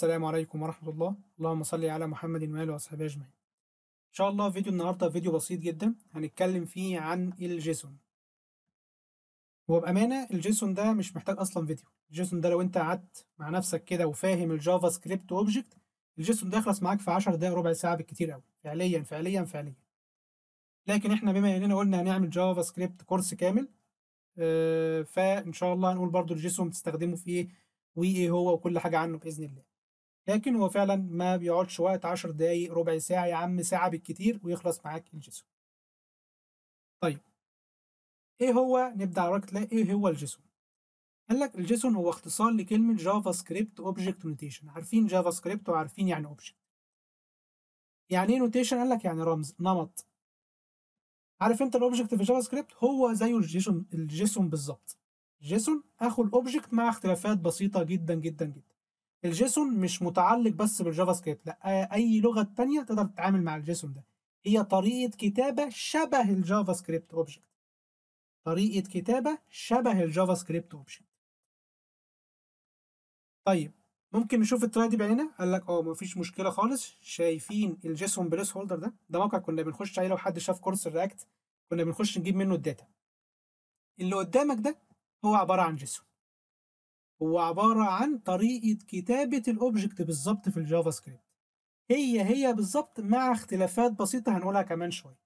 السلام عليكم ورحمة الله اللهم صل على محمد وآله وصحبه أجمعين إن شاء الله فيديو النهاردة فيديو بسيط جدا هنتكلم فيه عن الجيسون وبأمانة الجيسون ده مش محتاج أصلا فيديو الجيسون ده لو أنت قعدت مع نفسك كده وفاهم الجافا سكريبت أوبجكت الجيسون ده يخلص معاك في 10 دقايق ربع ساعة بالكتير أوي فعليا فعليا فعليا لكن احنا بما اننا قلنا هنعمل جافا سكريبت كورس كامل آه، فان شاء الله هنقول برضو الجيسون بتستخدمه في ايه وايه هو وكل حاجه عنه باذن الله لكن هو فعلا ما بيقعدش وقت 10 دقايق ربع ساعه يا عم ساعه بالكتير ويخلص معاك الجيسون طيب ايه هو نبدا على ورقه ايه هو الجيسون قال لك الجيسون هو اختصار لكلمه جافا سكريبت اوبجكت نوتيشن عارفين جافا سكريبت وعارفين يعني اوبجكت يعني ايه نوتيشن قال لك يعني رمز نمط عارف انت الاوبجكت في جافا سكريبت هو زيه الجيسون الجيسون بالظبط جيسون اخو الاوبجكت مع اختلافات بسيطه جدا جدا جدا الجيسون مش متعلق بس بالجافا سكريبت لا اي لغه تانية تقدر تتعامل مع الجيسون ده هي طريقه كتابه شبه الجافا سكريبت اوبجكت طريقه كتابه شبه الجافا سكريبت اوبجكت طيب ممكن نشوف الطريقه دي بعيننا قال لك اه مفيش مشكله خالص شايفين الجيسون بليس هولدر ده ده موقع كنا بنخش عليه لو حد شاف كورس الرياكت كنا بنخش نجيب منه الداتا اللي قدامك ده هو عباره عن جيسون هو عباره عن طريقه كتابه الاوبجكت بالظبط في الجافا سكريبت هي هي بالظبط مع اختلافات بسيطه هنقولها كمان شويه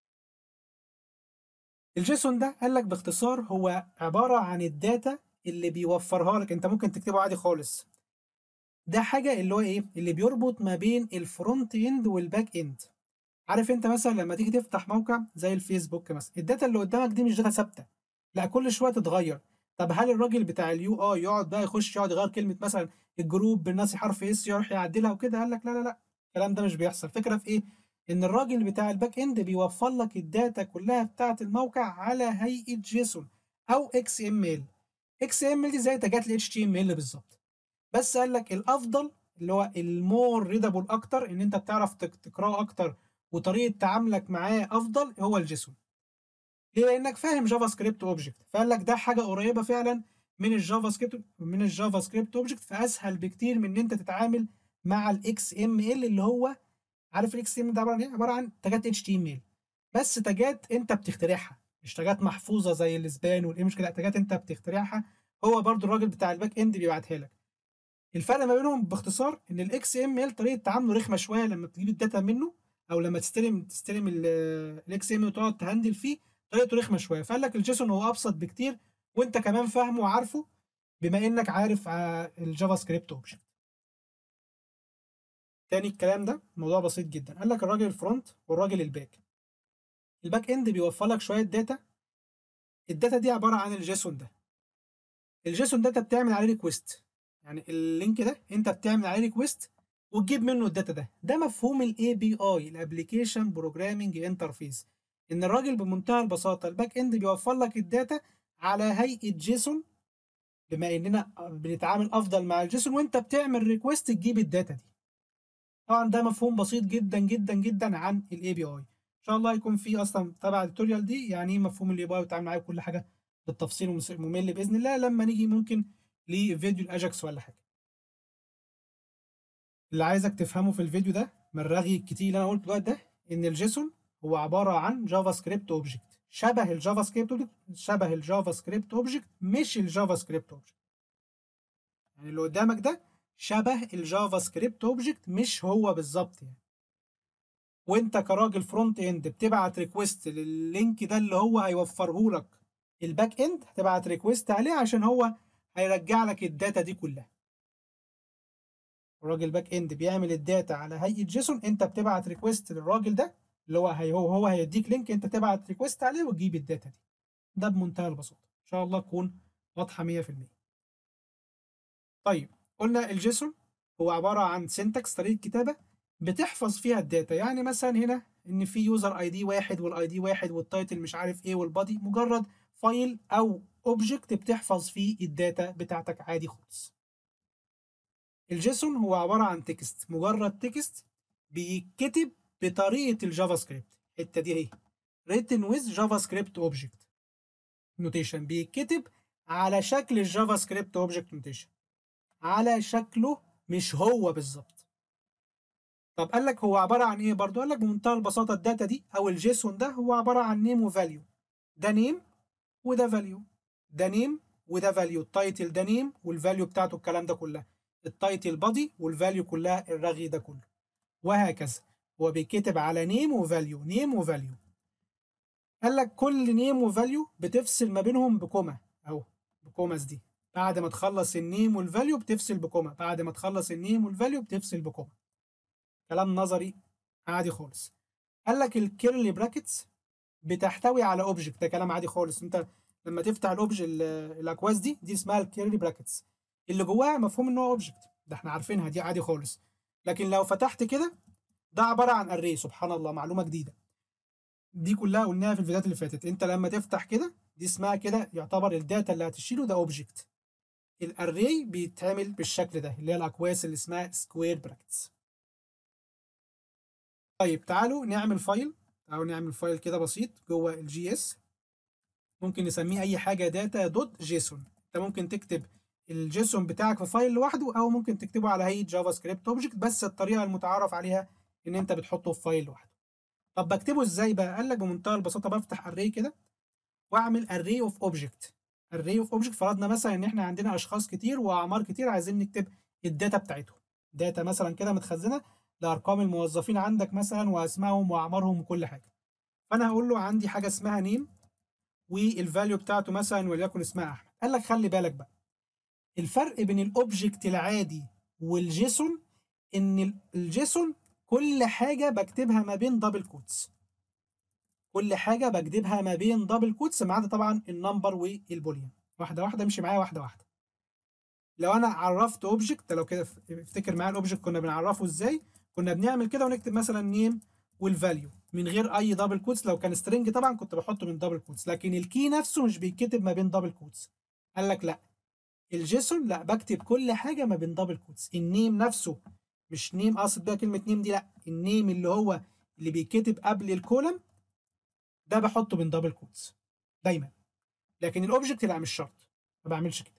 الجيسون ده قال لك باختصار هو عباره عن الداتا اللي بيوفرها لك انت ممكن تكتبه عادي خالص ده حاجه اللي هو ايه اللي بيربط ما بين الفرونت اند والباك اند عارف انت مثلا لما تيجي تفتح موقع زي الفيسبوك مثلا الداتا اللي قدامك دي مش داتا ثابته لا كل شويه تتغير طب هل الراجل بتاع اليو اي يقعد بقى يخش يقعد يغير كلمه مثلا الجروب بالناس حرف اس يروح يعدلها وكده قال لك لا لا لا الكلام ده مش بيحصل الفكره في ايه ان الراجل بتاع الباك اند بيوفر لك الداتا كلها بتاعه الموقع على هيئه جيسون او اكس ام ال اكس ام ال دي زي تاجات الاتش تي ام ال بالظبط بس قال لك الافضل اللي هو المور ريدابل اكتر ان انت بتعرف تقراه اكتر وطريقه تعاملك معاه افضل هو الجيسون ليه لانك فاهم جافا سكريبت اوبجكت فقال لك ده حاجه قريبه فعلا من الجافا سكريبت من الجافا سكريبت اوبجكت فاسهل بكتير من ان انت تتعامل مع الاكس ام ال اللي هو عارف الاكس ام ده عباره عن ايه عباره عن تاجات اتش تي ام ال بس تاجات انت بتخترعها مش تاجات محفوظه زي الاسبان والايمج كده تاجات انت بتخترعها هو برضو الراجل بتاع الباك اند بيبعتها لك الفرق ما بينهم باختصار ان الاكس ام ال طريقه تعامله رخمه شويه لما بتجيب الداتا منه او لما تستلم تستلم الاكس ام وتقعد تهندل فيه طريقته رخمه شويه فقال لك الجيسون هو ابسط بكتير وانت كمان فاهمه وعارفه بما انك عارف الجافا سكريبت اوبجكت تاني الكلام ده موضوع بسيط جدا قال لك الراجل الفرونت والراجل الباك الباك اند بيوفر لك شويه داتا الداتا دي عباره عن الجيسون ده الجيسون ده انت بتعمل عليه ريكويست يعني اللينك ده انت بتعمل عليه ريكويست وتجيب منه الداتا ده ده مفهوم الاي بي اي الابلكيشن بروجرامنج انترفيس ان الراجل بمنتهى البساطه الباك اند بيوفر لك الداتا على هيئه جيسون بما اننا بنتعامل افضل مع الجيسون وانت بتعمل ريكويست تجيب الداتا دي طبعا ده مفهوم بسيط جدا جدا جدا عن الاي بي اي ان شاء الله يكون في اصلا تبع التوتوريال دي يعني ايه مفهوم الاي بي اي وتعامل معاه كل حاجه بالتفصيل وممل باذن الله لما نيجي ممكن لفيديو الاجاكس ولا حاجه اللي عايزك تفهمه في الفيديو ده من الرغي الكتير اللي انا قلته دلوقتي ده ان الجيسون هو عباره عن جافا سكريبت اوبجكت شبه الجافا سكريبت اوبجكت شبه الجافا سكريبت اوبجكت مش الجافا سكريبت اوبجكت يعني اللي قدامك ده شبه الجافا سكريبت اوبجكت مش هو بالظبط يعني وانت كراجل فرونت اند بتبعت ريكويست لللينك ده اللي هو هيوفره لك الباك اند هتبعت ريكويست عليه عشان هو هيرجع لك الداتا دي كلها الراجل باك اند بيعمل الداتا على هيئه جيسون انت بتبعت ريكويست للراجل ده اللي هو هي هو هو هيديك لينك انت تبعت ريكويست عليه وتجيب الداتا دي ده بمنتهى البساطه ان شاء الله تكون واضحه 100% طيب قلنا الجيسون هو عباره عن سنتكس طريقه كتابه بتحفظ فيها الداتا يعني مثلا هنا ان في يوزر اي دي واحد والاي دي واحد والتايتل مش عارف ايه والبادي مجرد فايل او اوبجكت بتحفظ فيه الداتا بتاعتك عادي خالص الجيسون هو عباره عن تكست مجرد تكست بيتكتب بطريقه الجافا سكريبت الحته دي اهي written with JavaScript object notation بيتكتب على شكل الجافا سكريبت اوبجكت نوتيشن على شكله مش هو بالظبط طب قال لك هو عباره عن ايه برضو قال لك بمنتهى البساطه الداتا دي او الجيسون ده هو عباره عن نيم وفاليو ده نيم وده فاليو ده نيم وده فاليو التايتل ده نيم والفاليو بتاعته الكلام ده كلها التايتل بادي والفاليو كلها الرغي ده كله وهكذا هو بيتكتب على نيم وفاليو نيم وفاليو قال لك كل نيم وفاليو بتفصل ما بينهم بكوما اهو بكوماس دي بعد ما تخلص النيم والفاليو بتفصل بكوما بعد ما تخلص النيم والفاليو بتفصل بكوما كلام نظري عادي خالص قال لك الكيرلي براكتس بتحتوي على اوبجكت ده كلام عادي خالص انت لما تفتح الاوبج الاكواز دي دي اسمها الكيرلي براكتس اللي جواها مفهوم ان هو اوبجكت ده احنا عارفينها دي عادي خالص لكن لو فتحت كده ده عباره عن اري سبحان الله معلومه جديده دي كلها قلناها في الفيديوهات اللي فاتت انت لما تفتح كده دي اسمها كده يعتبر الداتا اللي هتشيله ده اوبجكت الاري بيتعمل بالشكل ده اللي هي الاكواس اللي اسمها سكوير براكتس طيب تعالوا نعمل فايل تعالوا نعمل فايل كده بسيط جوه الجي اس ممكن نسميه اي حاجه داتا دوت جيسون انت ممكن تكتب الجيسون بتاعك في فايل لوحده او ممكن تكتبه على هيئه جافا سكريبت اوبجكت بس الطريقه المتعارف عليها ان انت بتحطه في فايل لوحده طب بكتبه ازاي بقى قال لك بمنتهى البساطه بفتح اري كده واعمل اري اوف اوبجكت اري اوف اوبجكت فرضنا مثلا ان احنا عندنا اشخاص كتير واعمار كتير عايزين نكتب الداتا بتاعتهم داتا مثلا كده متخزنه لارقام الموظفين عندك مثلا واسمائهم واعمارهم وكل حاجه فانا هقول له عندي حاجه اسمها نيم والفاليو بتاعته مثلا وليكن اسمها احمد قال لك خلي بالك بقى الفرق بين الاوبجكت العادي والجيسون ان الجيسون كل حاجه بكتبها ما بين دبل كوتس كل حاجه بكتبها ما بين دبل كوتس ما عدا طبعا النمبر والبوليان واحده واحده امشي معايا واحده واحده لو انا عرفت اوبجكت لو كده افتكر معايا الاوبجكت كنا بنعرفه ازاي كنا بنعمل كده ونكتب مثلا نيم والفاليو من غير اي دبل كوتس لو كان سترنج طبعا كنت بحطه من دبل كوتس لكن الكي نفسه مش بيتكتب ما بين دبل كوتس قال لك لا الجيسون لا بكتب كل حاجه ما بين دبل كوتس النيم نفسه مش نيم اقصد بيها كلمه نيم دي لا النيم اللي هو اللي بيتكتب قبل الكولم ده بحطه من دبل كوتس دايما لكن الاوبجكت لا مش شرط ما بعملش كده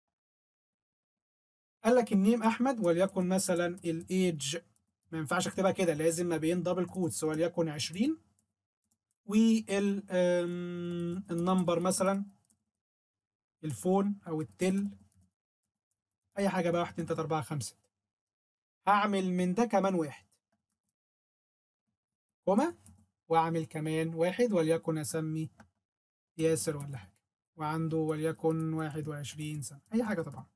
قال لك النيم احمد وليكن مثلا الايدج ما ينفعش اكتبها كده لازم ما بين دبل كوتس وليكن 20 وال النمبر مثلا الفون او التل اي حاجه بقى 1 2 3 4 5 هعمل من ده كمان واحد كوما واعمل كمان واحد وليكن اسمي ياسر ولا حاجه وعنده وليكن 21 سنه اي حاجه طبعا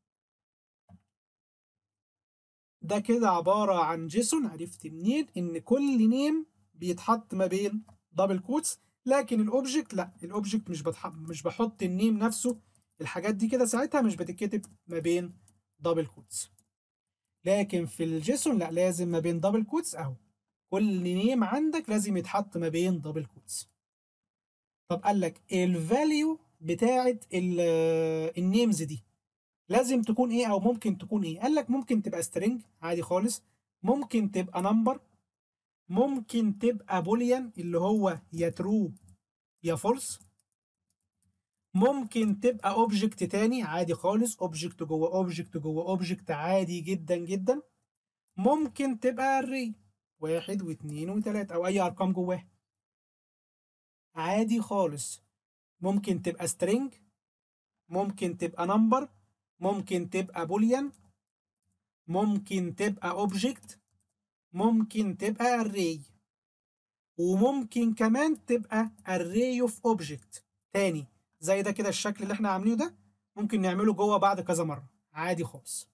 ده كده عبارة عن جيسون عرفت منين إن كل نيم بيتحط ما بين دبل كوتس لكن الأوبجكت لا الأوبجكت مش بتح... مش بحط النيم نفسه الحاجات دي كده ساعتها مش بتتكتب ما بين دبل كوتس لكن في الجيسون لا لازم ما بين دبل كوتس أهو كل نيم عندك لازم يتحط ما بين دبل كوتس طب قال لك الفاليو بتاعت النيمز دي لازم تكون ايه او ممكن تكون ايه قال لك ممكن تبقى سترينج عادي خالص ممكن تبقى نمبر ممكن تبقى بوليان اللي هو يا ترو يا فولس ممكن تبقى اوبجكت تاني عادي خالص اوبجكت جوه اوبجكت جوه اوبجكت عادي جدا جدا ممكن تبقى array واحد واثنين وثلاثة او اي ارقام جواها عادي خالص ممكن تبقى string ممكن تبقى نمبر ممكن تبقى بوليان ممكن تبقى اوبجكت ممكن تبقى array وممكن كمان تبقى array of object تاني زي ده كده الشكل اللي احنا عاملينه ده ممكن نعمله جوه بعد كذا مرة عادي خالص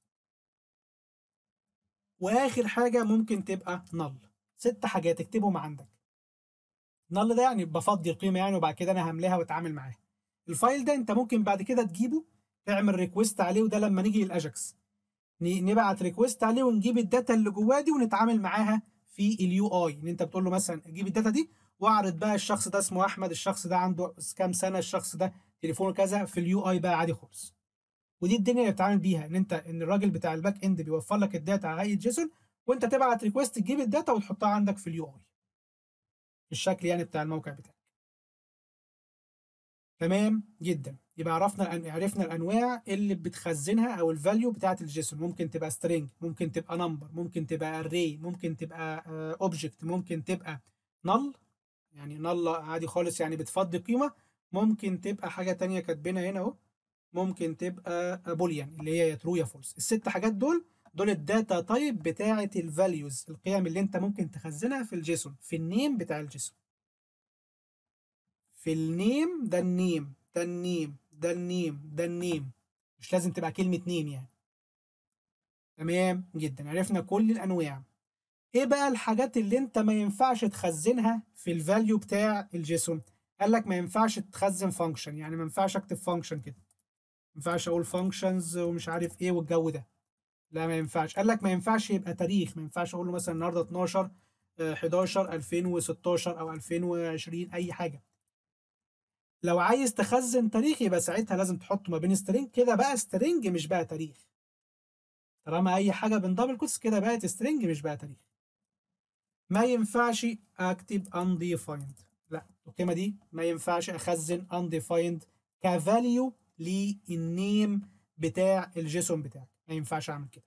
واخر حاجة ممكن تبقى null ست حاجات اكتبهم عندك null ده يعني بفضي القيمة يعني وبعد كده انا هملاها واتعامل معاها الفايل ده انت ممكن بعد كده تجيبه تعمل ريكويست عليه وده لما نيجي للاجاكس نبعت ريكويست عليه ونجيب الداتا اللي جواه دي ونتعامل معاها في اليو اي ان انت بتقول له مثلا اجيب الداتا دي واعرض بقى الشخص ده اسمه احمد الشخص ده عنده كام سنه الشخص ده تليفونه كذا في اليو اي بقى عادي خالص ودي الدنيا اللي بتتعامل بيها ان انت ان الراجل بتاع الباك اند بيوفر لك الداتا على هيئه جيسون وانت تبعت ريكويست تجيب الداتا وتحطها عندك في اليو اي الشكل يعني بتاع الموقع بتاعك تمام جدا يبقى عرفنا الأن... عرفنا الانواع اللي بتخزنها او الفاليو بتاعه الجيسون ممكن تبقى سترينج ممكن تبقى نمبر ممكن تبقى اري ممكن تبقى اوبجكت ممكن تبقى نل يعني نل عادي خالص يعني بتفضي قيمه ممكن تبقى حاجه تانية كاتبينها هنا اهو ممكن تبقى بوليان اللي هي يا ترو يا فولس الست حاجات دول دول الداتا تايب بتاعه الفاليوز القيم اللي انت ممكن تخزنها في الجيسون في النيم بتاع الجيسون في النيم ده النيم ده النيم ده النيم ده النيم مش لازم تبقى كلمة نيم يعني تمام جدا عرفنا كل الأنواع ايه بقى الحاجات اللي انت ما ينفعش تخزنها في الفاليو بتاع الجيسون قال لك ما ينفعش تخزن فانكشن يعني ما ينفعش اكتب فانكشن كده ما ينفعش اقول فانكشنز ومش عارف ايه والجو ده لا ما ينفعش قال لك ما ينفعش يبقى تاريخ ما ينفعش اقول له مثلا النهارده 12 11 2016 او 2020 اي حاجه لو عايز تخزن تاريخ يبقى ساعتها لازم تحطه ما بين سترينج كده بقى سترينج مش بقى تاريخ طالما اي حاجه بين دبل كوتس كده بقت سترينج مش بقى تاريخ ما ينفعش اكتب undefined لا القيمه دي ما ينفعش اخزن undefined كفاليو للنيم بتاع الجيسون بتاعك ما ينفعش اعمل كده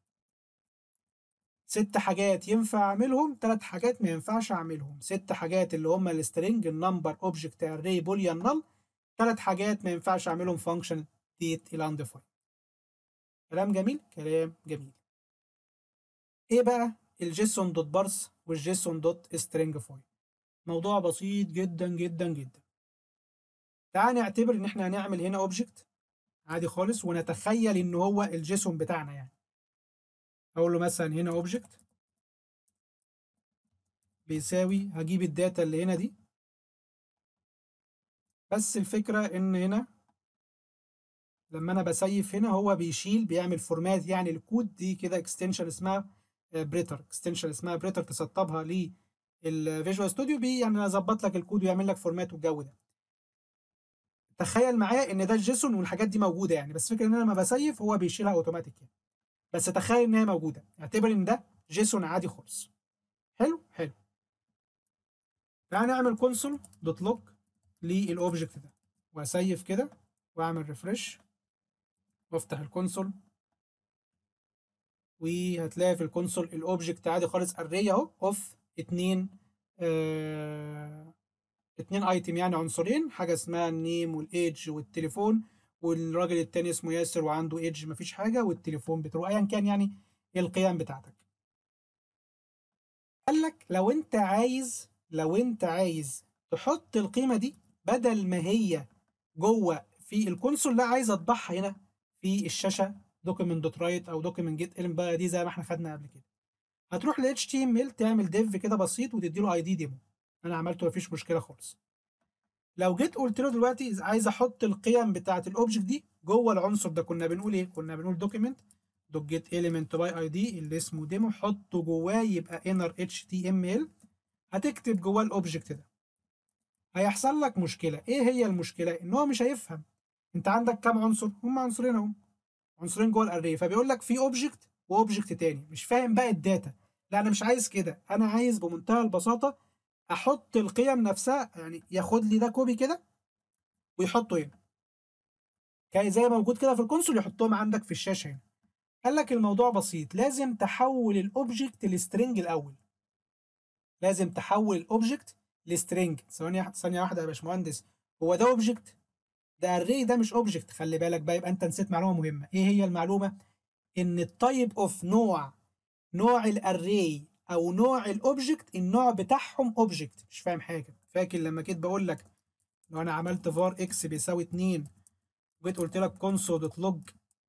ست حاجات ينفع اعملهم ثلاث حاجات ما ينفعش اعملهم ست حاجات اللي هم السترنج النمبر اوبجكت اري بوليان نل ثلاث حاجات ما ينفعش اعملهم فانكشن ديت الانديفاين كلام جميل كلام جميل ايه بقى الجيسون دوت بارس والجيسون دوت سترينج فاي موضوع بسيط جدا جدا جدا تعال نعتبر ان احنا هنعمل هنا اوبجكت عادي خالص ونتخيل ان هو الجيسون بتاعنا يعني اقول له مثلا هنا اوبجكت بيساوي هجيب الداتا اللي هنا دي بس الفكرة ان هنا لما انا بسيف هنا هو بيشيل بيعمل فورمات يعني الكود دي كده اكستنشن اسمها بريتر اكستنشن اسمها بريتر تسطبها للفيجوال ستوديو بي يعني اظبط لك الكود ويعمل لك فورمات والجو ده تخيل معايا ان ده الجيسون والحاجات دي موجوده يعني بس فكره ان انا لما بسيف هو بيشيلها اوتوماتيك يعني بس تخيل ان هي موجوده اعتبر ان ده جيسون عادي خالص حلو حلو تعال نعمل كونسول دوت لوج للاوبجكت ده واسيف كده واعمل ريفرش وافتح الكونسول وهتلاقي في الكونسول الاوبجكت عادي خالص اري اهو اوف اتنين آه اتنين ايتم يعني عنصرين حاجه اسمها النيم والايدج والتليفون والراجل التاني اسمه ياسر وعنده ايدج مفيش حاجه والتليفون بتروح ايا كان يعني ايه القيم بتاعتك قال لك لو انت عايز لو انت عايز تحط القيمه دي بدل ما هي جوه في الكونسول لا عايز اطبعها هنا في الشاشه دوكيمنت دوت رايت او دوكيمنت جيت الم بقى دي زي ما احنا خدنا قبل كده هتروح ل HTML تعمل ديف كده بسيط وتدي له اي دي ديمو انا عملته مفيش مشكله خالص لو جيت قلت له دلوقتي عايز احط القيم بتاعه الاوبجكت دي جوه العنصر ده كنا بنقول ايه كنا بنقول دوكيمنت دوت جيت اليمنت باي اي دي اللي اسمه ديمو حطه جواه يبقى انر اتش تي ام ال هتكتب جواه الاوبجكت ده هيحصل لك مشكله ايه هي المشكله ان هو مش هيفهم انت عندك كام عنصر هم عنصرين اهو عنصرين جوه الاري فبيقول لك في اوبجكت واوبجكت تاني مش فاهم بقى الداتا لا انا مش عايز كده انا عايز بمنتهى البساطه احط القيم نفسها يعني ياخد لي ده كوبي كده ويحطه هنا كان زي ما موجود كده في الكونسول يحطهم عندك في الشاشه هنا قال لك الموضوع بسيط لازم تحول الاوبجكت لسترنج الاول لازم تحول الاوبجكت لسترنج ثانيه ثانيه واحده يا باشمهندس هو ده اوبجكت ده الري ده مش اوبجكت خلي بالك بقى يبقى انت نسيت معلومه مهمه ايه هي المعلومه ان التايب اوف نوع نوع الاري او نوع الاوبجكت النوع بتاعهم اوبجكت مش فاهم حاجه فاكر لما جيت بقول لك لو انا عملت var اكس بيساوي 2 وجيت قلت لك console دوت لوج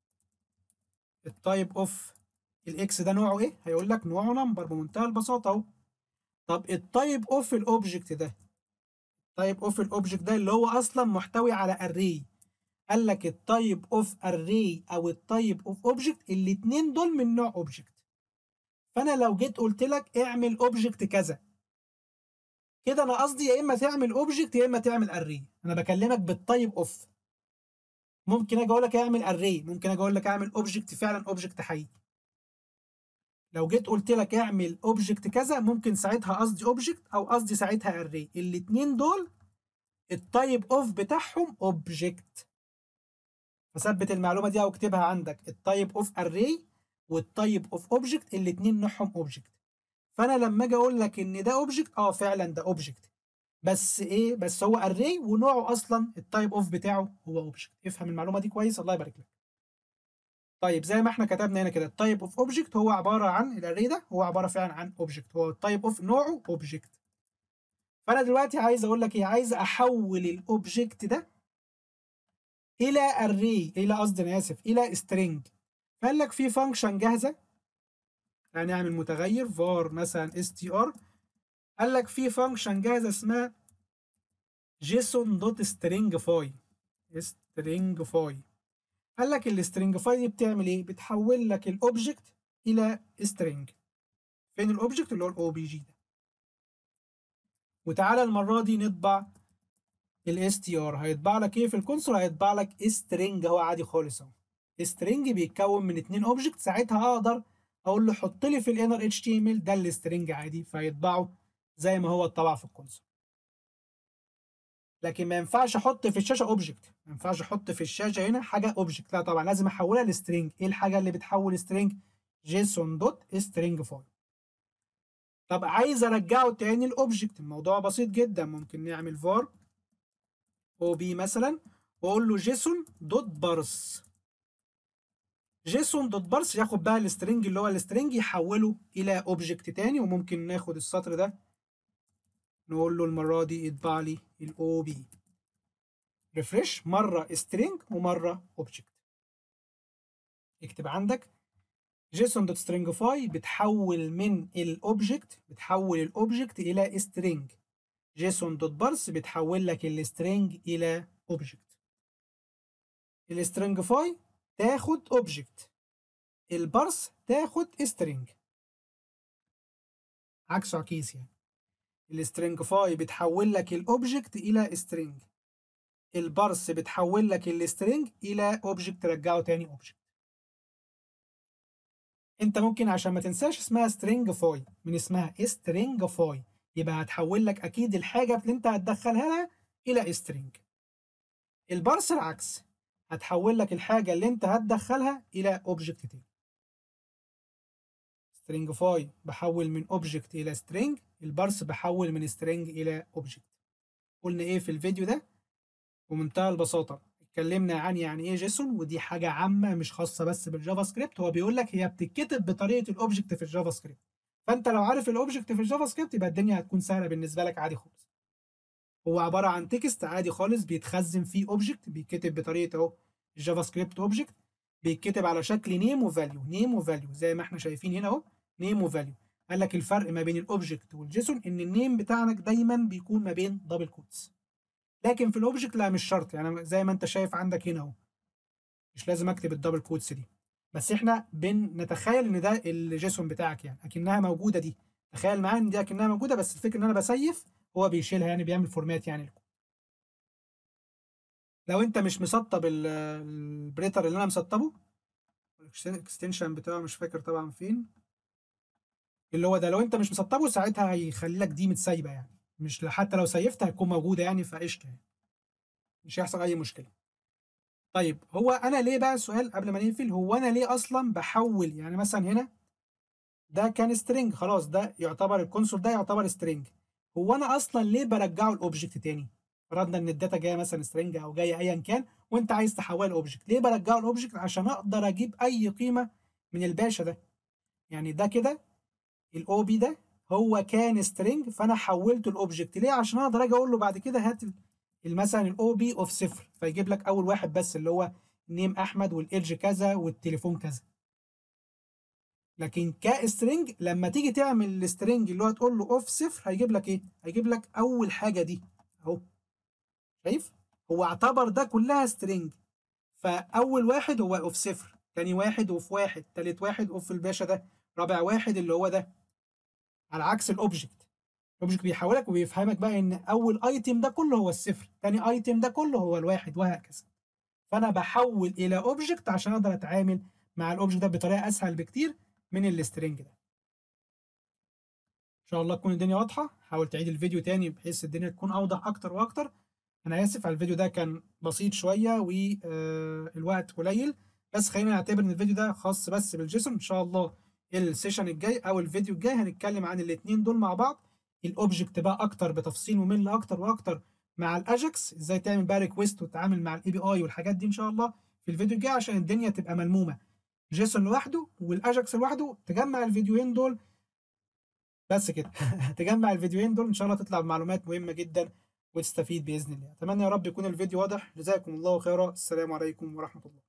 التايب اوف الاكس ده نوعه ايه هيقول لك نوعه نمبر بمنتهى البساطه اهو طب التايب اوف الاوبجكت ده التايب اوف الاوبجكت ده اللي هو اصلا محتوي على اري قال لك التايب اوف اري او التايب اوف اوبجكت الاثنين دول من نوع اوبجكت فانا لو جيت قلت لك اعمل اوبجكت كذا كده انا قصدي يا اما تعمل اوبجكت يا اما تعمل اري انا بكلمك بالتايب اوف ممكن اجي اقول لك اعمل اري ممكن اجي اقول لك اعمل اوبجكت فعلا اوبجكت حي لو جيت قلت لك اعمل اوبجكت كذا ممكن ساعتها قصدي اوبجكت او قصدي ساعتها اري الاثنين دول التايب اوف بتاعهم اوبجكت فثبت المعلومه دي او اكتبها عندك التايب اوف اري والتايب اوف اوبجكت الاثنين نوعهم اوبجكت فانا لما اجي اقول لك ان ده اوبجكت اه فعلا ده اوبجكت بس ايه بس هو اري ونوعه اصلا التايب اوف بتاعه هو اوبجكت افهم المعلومه دي كويس الله يبارك لك طيب زي ما احنا كتبنا هنا كده التايب اوف اوبجكت هو عباره عن الاري ده هو عباره فعلا عن اوبجكت هو التايب اوف نوعه اوبجكت فانا دلوقتي عايز اقول لك ايه عايز احول الاوبجكت ده الى اري الى قصدي انا اسف الى سترينج فقال لك في فانكشن جاهزه هنعمل متغير var مثلا str قال لك في فانكشن جاهزه اسمها جيسون دوت stringify stringify قال لك السترينجفاي دي بتعمل ايه بتحول لك الاوبجكت الى string فين الاوبجكت اللي هو الاو بي جي ده وتعالى المره دي نطبع الاس تي ار هيطبع لك ايه في الكونسول هيطبع لك سترينج اهو عادي خالص اهو سترينج بيتكون من اتنين اوبجكت ساعتها اقدر اقول له حط لي في الانر اتش تي ام ال ده السترينج عادي فيطبعه زي ما هو اتطبع في الكونسول لكن ما ينفعش احط في الشاشه اوبجكت ما ينفعش احط في الشاشه هنا حاجه اوبجكت لا طبعا لازم احولها لسترينج ايه الحاجه اللي بتحول سترينج جيسون دوت سترينج فايل طب عايز ارجعه تاني الاوبجكت الموضوع بسيط جدا ممكن نعمل فار او بي مثلا واقول له جيسون دوت بارس جيسون دوت بارس ياخد بقى السترنج اللي هو السترنج يحوله الى اوبجكت تاني وممكن ناخد السطر ده نقول له المره دي اطبع لي الاو بي ريفرش مره سترنج ومره اوبجكت اكتب عندك جيسون دوت سترينجفاي بتحول من الاوبجكت بتحول الاوبجكت الى سترينج جيسون دوت بارس بتحول لك السترينج الى اوبجكت السترينجفاي تاخد اوبجكت البارس تاخد سترينج عكس عكيس يعني السترينجفاي بتحول لك الاوبجكت الى سترينج البارس بتحول لك السترينج الى اوبجكت ترجعه تاني اوبجكت انت ممكن عشان ما تنساش اسمها سترينجفاي من اسمها سترينجفاي يبقى هتحول لك اكيد الحاجه اللي انت هتدخلها لها الى سترينج البارس العكس هتحول لك الحاجه اللي انت هتدخلها الى اوبجكت تاني سترينجفاي بحول من اوبجكت الى سترينج البارس بحول من سترينج الى اوبجكت قلنا ايه في الفيديو ده بمنتهى البساطه اتكلمنا عن يعني ايه جيسون ودي حاجه عامه مش خاصه بس بالجافا سكريبت هو بيقول لك هي بتتكتب بطريقه الاوبجكت في الجافا سكريبت فانت لو عارف الاوبجكت في الجافا سكريبت يبقى الدنيا هتكون سهله بالنسبه لك عادي خالص هو عباره عن تكست عادي خالص بيتخزن فيه اوبجكت بيتكتب بطريقه اهو الجافا سكريبت اوبجكت بيتكتب على شكل نيم وفاليو نيم وفاليو زي ما احنا شايفين هنا اهو نيم وفاليو قال لك الفرق ما بين الاوبجكت والجيسون ان النيم بتاعك دايما بيكون ما بين دبل كوتس لكن في الاوبجكت لا مش شرط يعني زي ما انت شايف عندك هنا اهو مش لازم اكتب الدبل كوتس دي بس احنا بنتخيل ان ده الجيسون بتاعك يعني اكنها موجوده دي تخيل معايا ان دي اكنها موجوده بس الفكره ان انا بسيف هو بيشيلها يعني بيعمل فورمات يعني الكود لو انت مش مسطب البريتر اللي انا مسطبه الاكستنشن بتاعه مش فاكر طبعا فين اللي هو ده لو انت مش مسطبه ساعتها هيخلي لك دي متسايبه يعني مش حتى لو سيفتها هتكون موجوده يعني فقشطه يعني مش هيحصل اي مشكله طيب هو انا ليه بقى السؤال قبل ما نقفل هو انا ليه اصلا بحول يعني مثلا هنا ده كان سترينج خلاص ده يعتبر الكونسول ده يعتبر سترينج هو انا اصلا ليه برجعه الاوبجكت تاني فرضنا ان الداتا جايه مثلا سترينج او جايه ايا كان وانت عايز تحوله الاوبجكت ليه برجعه الاوبجكت عشان اقدر اجيب اي قيمه من الباشا ده يعني ده كده الاو بي ده هو كان سترينج فانا حولته الاوبجكت ليه عشان اقدر اجي اقول له بعد كده هات مثلا الاو بي اوف صفر فيجيب لك اول واحد بس اللي هو نيم احمد والايدج كذا والتليفون كذا لكن كسترينج لما تيجي تعمل السترينج اللي هو تقول له اوف صفر هيجيب لك ايه هيجيب لك اول حاجه دي اهو شايف هو اعتبر ده كلها سترينج فاول واحد هو اوف صفر تاني واحد اوف واحد تالت واحد اوف الباشا ده رابع واحد اللي هو ده على عكس الاوبجكت الاوبجكت بيحولك وبيفهمك بقى ان اول ايتم ده كله هو الصفر تاني ايتم ده كله هو الواحد وهكذا فانا بحول الى اوبجكت عشان اقدر اتعامل مع الاوبجكت ده بطريقه اسهل بكتير من السترنج ده ان شاء الله تكون الدنيا واضحه حاول تعيد الفيديو تاني بحيث الدنيا تكون اوضح اكتر واكتر أنا آسف على الفيديو ده كان بسيط شوية والوقت قليل بس خلينا نعتبر إن الفيديو ده خاص بس بالجيسون إن شاء الله السيشن الجاي أو الفيديو الجاي هنتكلم عن الاتنين دول مع بعض الأوبجكت بقى أكتر بتفصيل ممل أكتر وأكتر مع الأجكس إزاي تعمل بقى ريكويست وتتعامل مع الإي بي آي والحاجات دي إن شاء الله في الفيديو الجاي عشان الدنيا تبقى ملمومة جيسون لوحده والأجكس لوحده تجمع الفيديوهين دول بس كده تجمع الفيديوهين دول ان شاء الله تطلع بمعلومات مهمه جدا وتستفيد باذن الله اتمنى يا رب يكون الفيديو واضح جزاكم الله خيرا السلام عليكم ورحمه الله